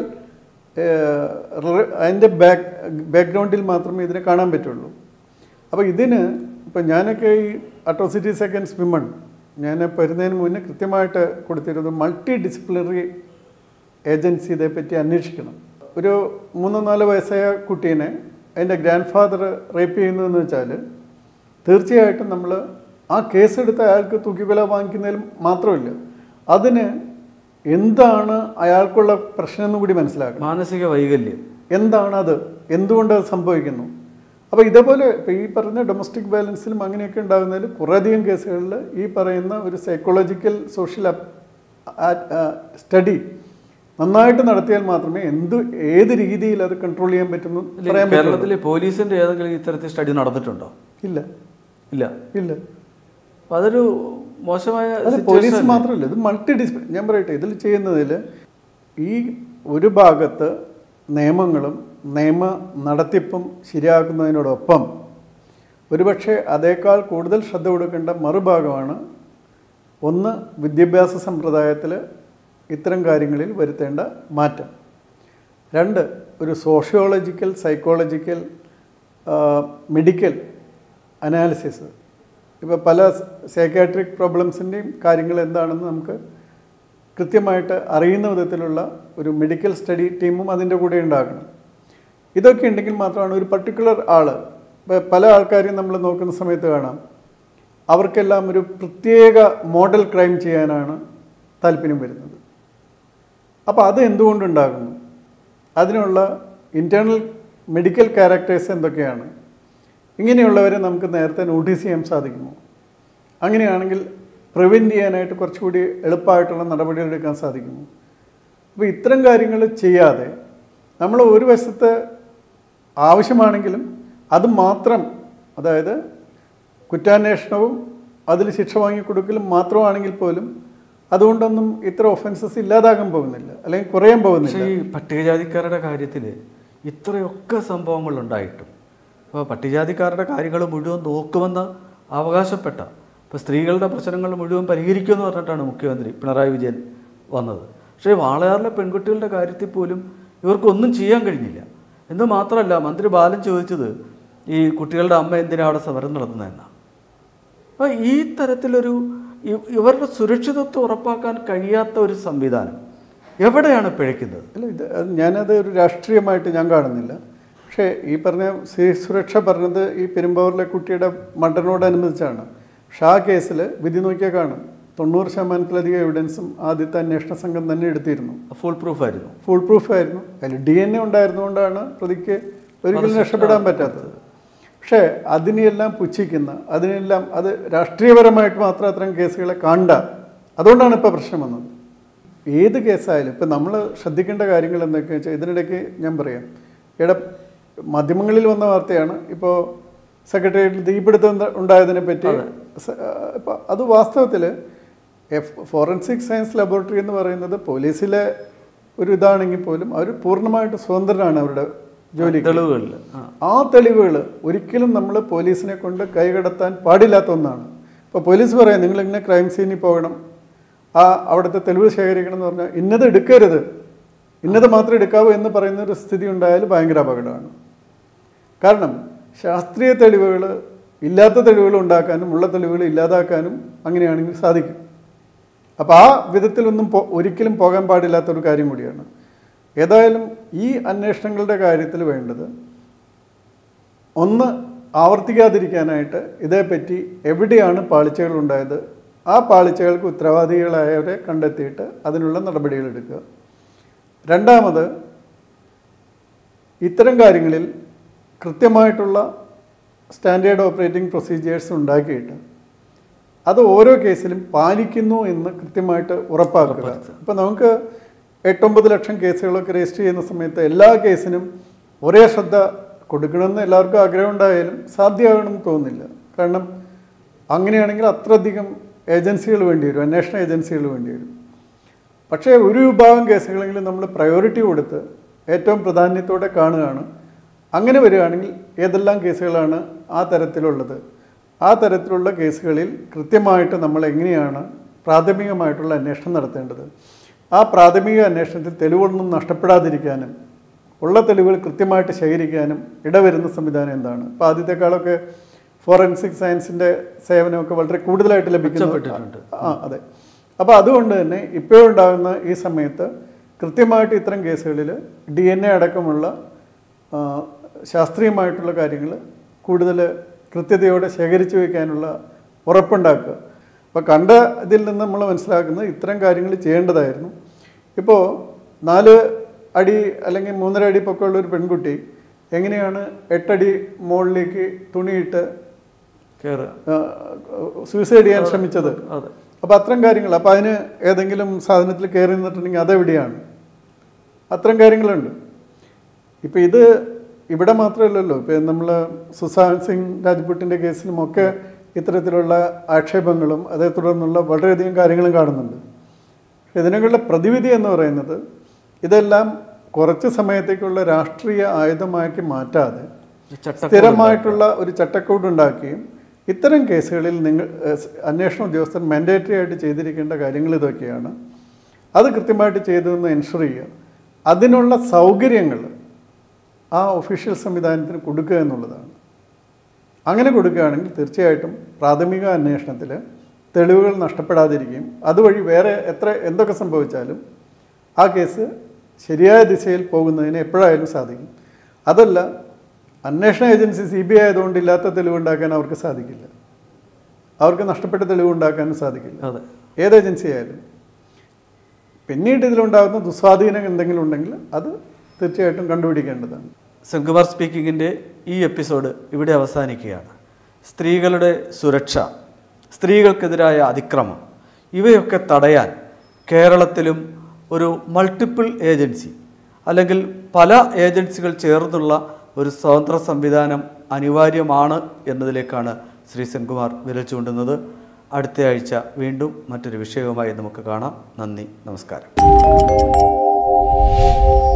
അതിൻ്റെ ബാക്ക് ബാക്ക്ഗ്രൗണ്ടിൽ മാത്രമേ ഇതിനെ കാണാൻ പറ്റുള്ളൂ അപ്പോൾ ഇതിന് ഇപ്പം ഞാനൊക്കെ ഈ അട്രോസിറ്റീസ് അഗൻസ്റ്റ് വിമൺ ഞാൻ വരുന്നതിന് മുന്നേ കൃത്യമായിട്ട് കൊടുത്തിരുന്നത് മൾട്ടി ഡിസിപ്ലിനറി ഏജൻസി ഇതേപ്പറ്റി അന്വേഷിക്കണം ഒരു മൂന്നോ നാലോ വയസ്സായ കുട്ടീനെ അതിൻ്റെ ഗ്രാൻഡ് ഫാദർ റേപ്പ് ചെയ്യുന്നു എന്ന് വെച്ചാൽ തീർച്ചയായിട്ടും നമ്മൾ ആ കേസെടുത്ത് അയാൾക്ക് തൂക്കിക്കൊല വാങ്ങിക്കുന്നതിൽ മാത്രമില്ല അതിന് എന്താണ് അയാൾക്കുള്ള പ്രശ്നം എന്നും കൂടി മനസ്സിലാക്കണം മാനസിക വൈകല്യം എന്താണ് അത് എന്തുകൊണ്ട് അത് സംഭവിക്കുന്നു അപ്പോൾ ഇതേപോലെ ഇപ്പോൾ ഈ പറഞ്ഞ ഡൊമസ്റ്റിക് വയലൻസിലും അങ്ങനെയൊക്കെ ഉണ്ടാകുന്നതിൽ കുറേയധികം കേസുകളിൽ ഈ പറയുന്ന ഒരു സൈക്കോളജിക്കൽ സോഷ്യൽ സ്റ്റഡി നന്നായിട്ട് നടത്തിയാൽ മാത്രമേ എന്ത് ഏത് രീതിയിൽ അത് കൺട്രോൾ ചെയ്യാൻ പറ്റുന്നു പറയാൻ പറ്റുള്ളൂ കേരളത്തിലെ പോലീസിന്റെ ഏതെങ്കിലും ഇത്തരത്തിൽ സ്റ്റഡി നടന്നിട്ടുണ്ടോ ഇല്ല ഇല്ല ഇല്ല അപ്പൊ അതൊരു മോശമായ അത് situation പോലീസ് അല്ലേ? മാത്രമല്ല ഇത് മൾട്ടി ഡിസിപ്ലിൻ ഞാൻ പറയട്ടെ ഇതിൽ ചെയ്യുന്നതിൽ ഈ ഒരു ഭാഗത്ത് നിയമങ്ങളും നിയമ നടത്തിപ്പും ശരിയാക്കുന്നതിനോടൊപ്പം ഒരുപക്ഷെ അതേക്കാൾ കൂടുതൽ ശ്രദ്ധ കൊടുക്കേണ്ട മറുഭാഗമാണ് ഒന്ന് വിദ്യാഭ്യാസ സമ്പ്രദായത്തിൽ ഇത്തരം കാര്യങ്ങളിൽ വരുത്തേണ്ട മാറ്റം രണ്ട് ഒരു സോഷ്യോളജിക്കൽ സൈക്കോളജിക്കൽ മെഡിക്കൽ അനാലിസിസ് ഇപ്പോൾ പല സൈക്കാട്രിക് പ്രോബ്ലംസിൻ്റെയും കാര്യങ്ങൾ എന്താണെന്ന് നമുക്ക് കൃത്യമായിട്ട് അറിയുന്ന വിധത്തിലുള്ള ഒരു മെഡിക്കൽ സ്റ്റഡി ടീമും അതിൻ്റെ കൂടെ ഉണ്ടാകണം ഇതൊക്കെ ഉണ്ടെങ്കിൽ മാത്രമാണ് ഒരു പർട്ടിക്കുലർ ആൾ പല ആൾക്കാരെയും നമ്മൾ നോക്കുന്ന സമയത്ത് കാണാം അവർക്കെല്ലാം ഒരു പ്രത്യേക മോഡൽ ക്രൈം ചെയ്യാനാണ് താല്പര്യം വരുന്നത് അപ്പോൾ അത് എന്തുകൊണ്ടുണ്ടാകുന്നു അതിനുള്ള ഇൻറ്റേർണൽ മെഡിക്കൽ ക്യാരക്ടേഴ്സ് എന്തൊക്കെയാണ് ഇങ്ങനെയുള്ളവരെ നമുക്ക് നേരത്തെ നോട്ടീസ് ചെയ്യാൻ സാധിക്കുമോ അങ്ങനെയാണെങ്കിൽ പ്രിവെൻറ്റ് ചെയ്യാനായിട്ട് കുറച്ചുകൂടി എളുപ്പമായിട്ടുള്ള നടപടികൾ എടുക്കാൻ സാധിക്കുമോ അപ്പോൾ ഇത്തരം കാര്യങ്ങൾ ചെയ്യാതെ നമ്മൾ ഒരു വശത്ത് ആവശ്യമാണെങ്കിലും അത് മാത്രം അതായത് കുറ്റാന്വേഷണവും അതിൽ ശിക്ഷ വാങ്ങിക്കൊടുക്കലും മാത്രമാണെങ്കിൽ പോലും അതുകൊണ്ടൊന്നും ഇത്ര ഒഫൻസസ് ഇല്ലാതാകാൻ പോകുന്നില്ല അല്ലെങ്കിൽ കുറയാൻ പോകുന്നില്ല പക്ഷേ ഈ പട്ടികജാതിക്കാരുടെ കാര്യത്തിൽ ഇത്രയൊക്കെ സംഭവങ്ങൾ ഉണ്ടായിട്ടും ഇപ്പോൾ പട്ടികജാതിക്കാരുടെ കാര്യങ്ങൾ മുഴുവൻ നോക്കുമെന്ന് അവകാശപ്പെട്ട ഇപ്പോൾ സ്ത്രീകളുടെ പ്രശ്നങ്ങൾ മുഴുവൻ പരിഹരിക്കുമെന്ന് പറഞ്ഞിട്ടാണ് മുഖ്യമന്ത്രി പിണറായി വിജയൻ വന്നത് പക്ഷേ വാളയാറിലെ പെൺകുട്ടികളുടെ കാര്യത്തിൽ പോലും ഇവർക്കൊന്നും ചെയ്യാൻ കഴിഞ്ഞില്ല എന്ന് മാത്രമല്ല മന്ത്രി ബാലൻ ചോദിച്ചത് ഈ കുട്ടികളുടെ അമ്മ എന്തിനാണ് അവിടെ സമരം നടത്തുന്നതെന്നാണ് അപ്പോൾ ഈ തരത്തിലൊരു ഇ- ഇവരുടെ സുരക്ഷിതത്വം ഉറപ്പാക്കാൻ കഴിയാത്ത ഒരു സംവിധാനം എവിടെയാണ് പിഴയ്ക്കുന്നത് അല്ല ഇത് അത് ഞാനത് ഒരു രാഷ്ട്രീയമായിട്ട് ഞാൻ കാണുന്നില്ല പക്ഷേ ഈ പറഞ്ഞ സ്ത്രീ സുരക്ഷ പറഞ്ഞത് ഈ പെരുമ്പാവൂരിലെ കുട്ടിയുടെ മർഡറിനോടനുബന്ധിച്ചാണ് പക്ഷേ ആ കേസിൽ വിധി നോക്കിയാൽ കാണും തൊണ്ണൂറ് ശതമാനത്തിലധികം എവിഡൻസും ആദ്യത്തെ അന്വേഷണ സംഘം തന്നെ എടുത്തിരുന്നു ഫുൾ പ്രൂഫ് ആയിരുന്നു ഫുൾ പ്രൂഫ് ആയിരുന്നു അതിൽ ഡി എൻ എ ഉണ്ടായിരുന്നുകൊണ്ടാണ് പ്രതിക്ക് ഒരിക്കലും രക്ഷപ്പെടാൻ പറ്റാത്തത് പക്ഷേ അതിനെയെല്ലാം പുച്ഛിക്കുന്ന അതിനെല്ലാം അത് രാഷ്ട്രീയപരമായിട്ട് മാത്രം അത്തരം കേസുകളെ കണ്ട അതുകൊണ്ടാണ് ഇപ്പോൾ പ്രശ്നം വന്നത് ഏത് കേസായാലും ഇപ്പം നമ്മൾ ശ്രദ്ധിക്കേണ്ട കാര്യങ്ങൾ എന്തൊക്കെയാണെന്ന് വെച്ചാൽ ഇതിനിടയ്ക്ക് ഞാൻ പറയാം ഇവിടെ മാധ്യമങ്ങളിൽ വന്ന വാർത്തയാണ് ഇപ്പോൾ സെക്രട്ടേറിയറ്റിൽ തീപിടുത്തം ഉണ്ട- ഉണ്ടായതിനെ പറ്റി സ- ആ, ഇപ്പം അത് വാസ്തവത്തിൽ എഫ് ഫോറൻസിക് സയൻസ് ലബോറട്ടറി എന്ന് പറയുന്നത് പോലീസിലെ ഒരു ഇതാണെങ്കിൽ പോലും അവർ പൂർണ്ണമായിട്ട് സ്വതന്ത്രരാണ് അവരുടെ ജോലി തെളിവുകളിൽ ആ ആ തെളിവുകൾ ഒരിക്കലും നമ്മൾ പോലീസിനെ കൊണ്ട് കൈകടത്താൻ പാടില്ലാത്ത ഒന്നാണ് ഇപ്പോൾ പോലീസ് പറയാം നിങ്ങൾ ഇങ്ങനെ ക്രൈം സീനിൽ പോകണം ആ അവിടുത്തെ തെളിവ് ശേഖരിക്കണം എന്ന് പറഞ്ഞാൽ ഇന്നത് എടുക്കരുത് ഇന്നത് മാത്രം എടുക്കാവൂ എന്ന് പറയുന്ന ഒരു സ്ഥിതി ഉണ്ടായാൽ ഭയങ്കര അപകടമാണ് കാരണം ശാസ്ത്രീയ തെളിവുകൾ ഇല്ലാത്ത തെളിവുകൾ ഉണ്ടാക്കാനും ഉള്ള തെളിവുകൾ ഇല്ലാതാക്കാനും അങ്ങനെയാണെങ്കിൽ സാധിക്കും അപ്പോൾ ആ വിധത്തിലൊന്നും പോ ഒരിക്കലും പോകാൻ പാടില്ലാത്ത ഒരു കാര്യം കൂടിയാണ് ഏതായാലും ഈ അന്വേഷണങ്ങളുടെ കാര്യത്തിൽ വേണ്ടത് ഒന്ന് ആവർത്തിക്കാതിരിക്കാനായിട്ട് ഇതേപ്പറ്റി എവിടെയാണ് പാളിച്ചകൾ ഉണ്ടായത് ആ പാളിച്ചകൾക്ക് ഉത്തരവാദികളായവരെ കണ്ടെത്തിയിട്ട് അതിനുള്ള നടപടികൾ എടുക്കുക രണ്ടാമത് ഇത്തരം കാര്യങ്ങളിൽ കൃത്യമായിട്ടുള്ള സ്റ്റാൻഡേർഡ് ഓപ്പറേറ്റിംഗ് പ്രൊസീജിയേഴ്സ് ഉണ്ടാക്കിയിട്ട് അത് ഓരോ കേസിലും പാലിക്കുന്നു എന്ന് കൃത്യമായിട്ട് ഉറപ്പാക്കുക ഇപ്പം നമുക്ക് എട്ടൊമ്പത് ലക്ഷം കേസുകളൊക്കെ രജിസ്റ്റർ ചെയ്യുന്ന സമയത്ത് എല്ലാ കേസിനും ഒരേ ശ്രദ്ധ കൊടുക്കണമെന്ന് എല്ലാവർക്കും ആഗ്രഹം ഉണ്ടായാലും സാധ്യമാകണമെന്ന് തോന്നുന്നില്ല കാരണം അങ്ങനെയാണെങ്കിൽ അത്രയധികം ഏജൻസികൾ വേണ്ടി വരും അന്വേഷണ ഏജൻസികൾ വേണ്ടി വരും പക്ഷേ ഒരു വിഭാഗം കേസുകളെങ്കിലും നമ്മൾ പ്രയോറിറ്റി കൊടുത്ത് ഏറ്റവും പ്രാധാന്യത്തോടെ കാണുകയാണ് അങ്ങനെ വരികയാണെങ്കിൽ ഏതെല്ലാം കേസുകളാണ് ആ തരത്തിലുള്ളത് ആ തരത്തിലുള്ള കേസുകളിൽ കൃത്യമായിട്ട് നമ്മൾ എങ്ങനെയാണ് പ്രാഥമികമായിട്ടുള്ള അന്വേഷണം നടത്തേണ്ടത് ആ പ്രാഥമിക അന്വേഷണത്തിൽ തെളിവൊന്നും നഷ്ടപ്പെടാതിരിക്കാനും ഉള്ള തെളിവുകൾ കൃത്യമായിട്ട് ശേഖരിക്കാനും ഇടവരുന്ന സംവിധാനം എന്താണ് ഇപ്പോൾ ആദ്യത്തെക്കാളൊക്കെ ഫോറൻസിക് സയൻസിൻ്റെ സേവനമൊക്കെ വളരെ കൂടുതലായിട്ട് ലഭിക്കുന്നു മെച്ചപ്പെട്ടിട്ടുണ്ട്. ആ അതെ അപ്പോൾ അതുകൊണ്ട് തന്നെ ഇപ്പോഴുണ്ടാകുന്ന ഈ സമയത്ത് കൃത്യമായിട്ട് ഇത്തരം കേസുകളിൽ ഡി എൻ എ അടക്കമുള്ള ആ, ശാസ്ത്രീയമായിട്ടുള്ള കാര്യങ്ങൾ കൂടുതൽ കൃത്യതയോടെ ശേഖരിച്ചു വയ്ക്കാനുള്ള ഉറപ്പുണ്ടാക്കുക അപ്പോൾ കണ്ട ഇതിൽ നിന്ന് നമ്മൾ മനസ്സിലാക്കുന്നത് ഇത്തരം കാര്യങ്ങൾ ചെയ്യേണ്ടതായിരുന്നു ഇപ്പോൾ നാല് അടി അല്ലെങ്കിൽ മൂന്നര അടി പൊക്കമുള്ള ഒരു പെൺകുട്ടി എങ്ങനെയാണ് എട്ടടി മുകളിലേക്ക് തുണിയിട്ട് കയറുക സൂസൈഡ് ചെയ്യാൻ ശ്രമിച്ചത് അതെ അപ്പോൾ അത്തരം കാര്യങ്ങൾ അപ്പോൾ അതിന് ഏതെങ്കിലും സാധനത്തിൽ കയറി നിന്നിട്ടുണ്ടെങ്കിൽ അതെവിടെയാണ് അത്തരം കാര്യങ്ങളുണ്ട് ഇപ്പോൾ ഇത് ഇവിടെ മാത്രമല്ലല്ലോ ഇപ്പം നമ്മൾ സുശാന്ത് സിംഗ് രാജ്പുട്ടിൻ്റെ കേസിലുമൊക്കെ ഇത്തരത്തിലുള്ള ആക്ഷേപങ്ങളും അതേ തുടർന്നുള്ള വളരെയധികം കാര്യങ്ങളും കാണുന്നുണ്ട് ഇതിനുള്ള പ്രതിവിധി എന്ന് പറയുന്നത് ഇതെല്ലാം കുറച്ച് സമയത്തേക്കുള്ള രാഷ്ട്രീയ ആയുധമാക്കി മാറ്റാതെ ചട്ടക്കൂട് സ്ഥിരമായിട്ടുള്ള ഒരു ചട്ടക്കൂട് ഉണ്ടാക്കുകയും ഇത്തരം കേസുകളിൽ നിങ്ങൾ ഏഹ്, സ് അന്വേഷണ ഉദ്യോഗസ്ഥർ മാൻഡേറ്ററി ആയിട്ട് ചെയ്തിരിക്കേണ്ട കാര്യങ്ങൾ ഇതൊക്കെയാണ് അത് കൃത്യമായിട്ട് ചെയ്തതെന്ന് എൻഷുർ ചെയ്യുക അതിനുള്ള സൗകര്യങ്ങൾ ആ ഒഫീഷ്യൽ സംവിധാനത്തിന് കൊടുക്കുക എന്നുള്ളതാണ് അങ്ങനെ കൊടുക്കുകയാണെങ്കിൽ തീർച്ചയായിട്ടും പ്രാഥമിക അന്വേഷണത്തിൽ തെളിവുകൾ നഷ്ടപ്പെടാതിരിക്കുകയും അതുവഴി വേറെ എത്ര എന്തൊക്കെ സംഭവിച്ചാലും ആ കേസ് ശരിയായ ദിശയിൽ പോകുന്നതിന് എപ്പോഴായാലും സാധിക്കും അതല്ല അന്വേഷണ ഏജൻസി സി ബി ഐ ആയതുകൊണ്ട് ഇല്ലാത്ത തെളിവുണ്ടാക്കാൻ അവർക്ക് സാധിക്കില്ല അവർക്ക് നഷ്ടപ്പെട്ട തെളിവുണ്ടാക്കാനും സാധിക്കില്ല അതെ ഏത് ഏജൻസി ആയാലും പിന്നീട് ഇതിലുണ്ടാകുന്ന ദുസ്വാധീനം എന്തെങ്കിലും ഉണ്ടെങ്കിൽ അത് തീർച്ചയായിട്ടും കണ്ടുപിടിക്കേണ്ടതാണ് സെൻകുമാർ സ്പീക്കിങ്ങിൻ്റെ ഈ എപ്പിസോഡ് ഇവിടെ അവസാനിക്കുകയാണ് സ്ത്രീകളുടെ സുരക്ഷ സ്ത്രീകൾക്കെതിരായ അതിക്രമം ഇവയൊക്കെ തടയാൻ കേരളത്തിലും ഒരു മൾട്ടിപ്പിൾ ഏജൻസി അല്ലെങ്കിൽ പല ഏജൻസികൾ ചേർന്നുള്ള ഒരു സ്വതന്ത്ര സംവിധാനം അനിവാര്യമാണ് എന്നതിലേക്കാണ് ശ്രീ സെൻകുമാർ വിരൽ ചൂണ്ടുന്നത് അടുത്ത ആഴ്ച വീണ്ടും മറ്റൊരു വിഷയവുമായി നമുക്ക് കാണാം നന്ദി നമസ്കാരം